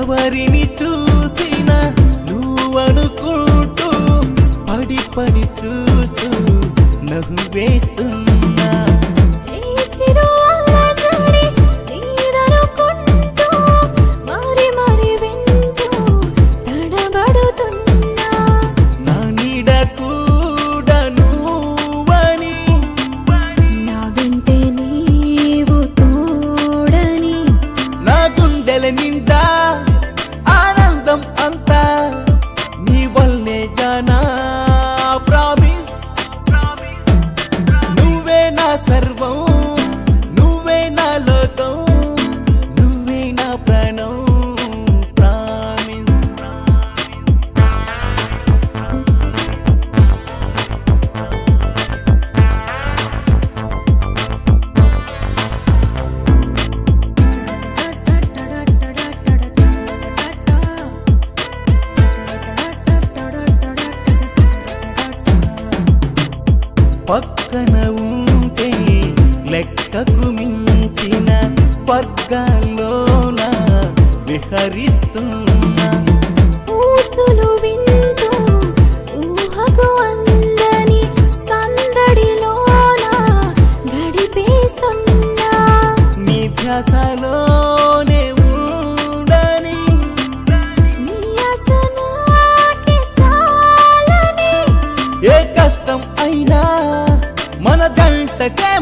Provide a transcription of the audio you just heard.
ఎవరిని చూసిన నువ్వనుకుంటూ పడి పడి చూస్తూ నవ్వు వేస్తున్నా ఈ చిరు అల్లజడి నీదనుకుంటూ మరి మరి వింటూ తడబడుతున్నా నా నీడ కూడా నువ్వని నా వెంటే నీవు తోడని నా గుండెల నిండా ఆనందం అంతా నీ వల్లే జానా ప్రామిస్ నువ్వే నా సర్వం నువ్వే నా లోకం నువ్వే నా ప్రాణం ప్రామిస్ పక్కన ఉంటే లెక్కకు మించిన స్వర్గాల్లోన విహరిస్తున్నా ఊసులు వింటూ ఊహకు అందని సందడిలోన గడిపేస్తున్నా నీ ధ్యాసలోనే ఉండని నీ అసనాకి చాలని ఏ కష్టం అయినా మన జంటకే